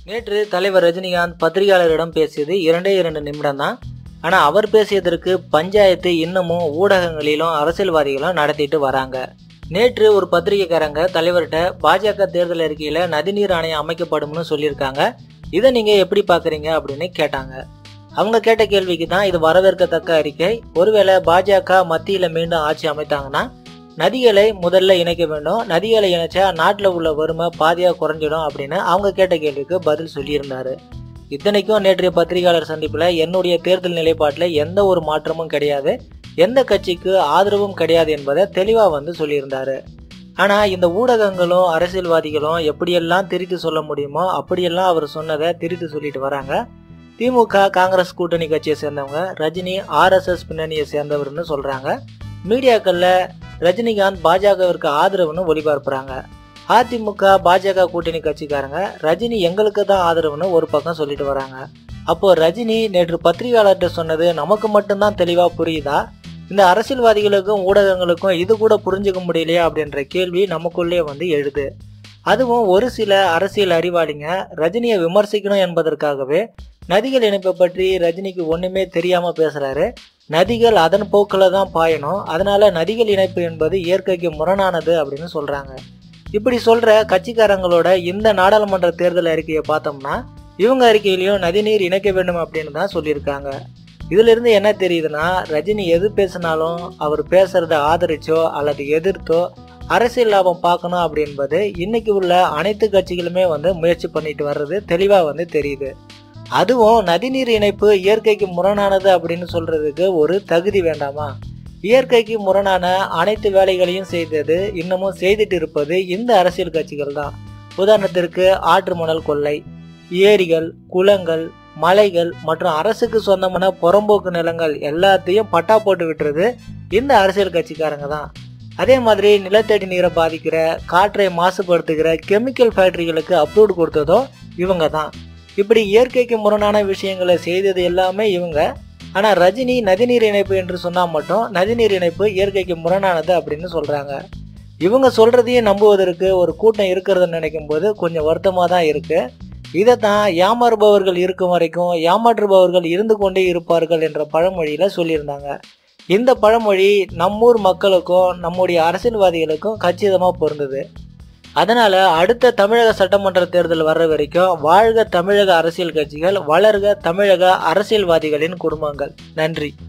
நேற்று தலைவர் ரஜினிகாந்த் பத்திரிகையாளரிடம் பேசியது இரண்டே இரண்டு நிமிடம் தான் ஆனால் அவர் பேசியதற்கு பஞ்சாயத்து இன்னமும் ஊடகங்களிலும் அரசியல்வாதிகளும் நடத்திட்டு வராங்க நேற்று ஒரு பத்திரிகைக்காரங்க தலைவர்கிட்ட பாஜக தேர்தல் அறிக்கையில் நதிநீர் ஆணையம் அமைக்கப்படும்னு சொல்லியிருக்காங்க இதை நீங்கள் எப்படி பார்க்குறீங்க அப்படின்னு கேட்டாங்க அவங்க கேட்ட கேள்விக்கு தான் இது வரவேற்கத்தக்க அறிக்கை ஒருவேளை பாஜக மத்தியில் மீண்டும் ஆட்சி அமைத்தாங்கன்னா நதிகளை முதல்ல இணைக்க வேண்டும் நதிகளை இணைச்சா நாட்டில் உள்ள வறுமை பாதியாக குறைஞ்சிடும் அப்படின்னு அவங்க கேட்ட கேள்விக்கு பதில் சொல்லியிருந்தாரு இத்தனைக்கும் நேற்றைய பத்திரிகையாளர் சந்திப்பில் என்னுடைய தேர்தல் நிலைப்பாட்டில் எந்த ஒரு மாற்றமும் கிடையாது எந்த கட்சிக்கு ஆதரவும் கிடையாது என்பதை தெளிவாக வந்து சொல்லியிருந்தாரு ஆனால் இந்த ஊடகங்களும் அரசியல்வாதிகளும் எப்படியெல்லாம் திரித்து சொல்ல முடியுமோ அப்படியெல்லாம் அவர் சொன்னதை திரித்து சொல்லிட்டு வராங்க திமுக காங்கிரஸ் கூட்டணி கட்சியை சேர்ந்தவங்க ரஜினி ஆர்எஸ்எஸ் பின்னணியை சேர்ந்தவர்னு சொல்கிறாங்க மீடியாக்களில் ரஜினிகாந்த் பாஜகவிற்கு ஆதரவுன்னு ஒளிபரப்புறாங்க அதிமுக பாஜக கூட்டணி கட்சிக்காரங்க ரஜினி எங்களுக்கு தான் ஆதரவுன்னு ஒரு பக்கம் சொல்லிட்டு வராங்க அப்போ ரஜினி நேற்று பத்திரிகையாளர்கிட்ட சொன்னது நமக்கு மட்டும்தான் தெளிவா புரியுதா இந்த அரசியல்வாதிகளுக்கும் ஊடகங்களுக்கும் இது கூட புரிஞ்சுக்க முடியலையா அப்படின்ற கேள்வி நமக்குள்ளே வந்து எழுது அதுவும் ஒரு சில அரசியல் அறிவாளிங்க ரஜினியை விமர்சிக்கணும் என்பதற்காகவே நதிகள் இணைப்பை பற்றி ரஜினிக்கு ஒண்ணுமே தெரியாம பேசுறாரு நதிகள் அதன் போக்கில் தான் பாயணும் அதனால நதிகள் இணைப்பு என்பது இயற்கைக்கு முரணானது அப்படின்னு சொல்றாங்க இப்படி சொல்ற கட்சிக்காரங்களோட இந்த நாடாளுமன்ற தேர்தல் அறிக்கையை பார்த்தோம்னா இவங்க அறிக்கையிலையும் நதிநீர் இணைக்க வேண்டும் அப்படின்னு தான் சொல்லியிருக்காங்க இதுல இருந்து என்ன தெரியுதுன்னா ரஜினி எது பேசினாலும் அவர் பேசுறத ஆதரிச்சோ அல்லது எதிர்த்தோ அரசியல் லாபம் பார்க்கணும் அப்படின்பது இன்னைக்கு உள்ள அனைத்து கட்சிகளுமே வந்து முயற்சி பண்ணிட்டு வர்றது தெளிவா வந்து தெரியுது அதுவும் நதிநீர் இணைப்பு இயற்கைக்கு முரணானது அப்படின்னு சொல்றதுக்கு ஒரு தகுதி வேண்டாமா இயற்கைக்கு முரணான அனைத்து வேலைகளையும் செய்தது இன்னமும் செய்துட்டு இருப்பது இந்த அரசியல் கட்சிகள் தான் உதாரணத்திற்கு ஆற்று மணல் கொள்ளை ஏரிகள் குளங்கள் மலைகள் மற்றும் அரசுக்கு சொந்தமான புறம்போக்கு நிலங்கள் எல்லாத்தையும் பட்டா போட்டு விட்டுறது இந்த அரசியல் கட்சிக்காரங்க தான் அதே மாதிரி நிலத்தடி நீரை பாதிக்கிற காற்றை மாசுபடுத்துகிற கெமிக்கல் ஃபேக்டரிகளுக்கு அப்ரூவ்டு கொடுத்ததும் இவங்க தான் இப்படி இயற்கைக்கு முரணான விஷயங்களை செய்தது எல்லாமே இவங்க ஆனால் ரஜினி நதிநீர் இணைப்பு என்று சொன்னால் மட்டும் நதிநீர் இணைப்பு இயற்கைக்கு முரணானது அப்படின்னு சொல்கிறாங்க இவங்க சொல்கிறதையும் நம்புவதற்கு ஒரு கூட்டம் இருக்கிறதுன்னு நினைக்கும் போது கொஞ்சம் வருத்தமாக தான் இருக்குது இதை தான் ஏமாறுபவர்கள் இருக்கும் வரைக்கும் ஏமாற்றுபவர்கள் இருந்து கொண்டே இருப்பார்கள் என்ற பழமொழியில் சொல்லியிருந்தாங்க இந்த பழமொழி நம்மூர் மக்களுக்கும் நம்முடைய அரசியல்வாதிகளுக்கும் கச்சிதமாக பொருந்தது அதனால அடுத்த தமிழக சட்டமன்ற தேர்தல் வர்ற வரைக்கும் வாழ்க தமிழக அரசியல் கட்சிகள் வளர்க தமிழக அரசியல்வாதிகளின் குடும்பங்கள் நன்றி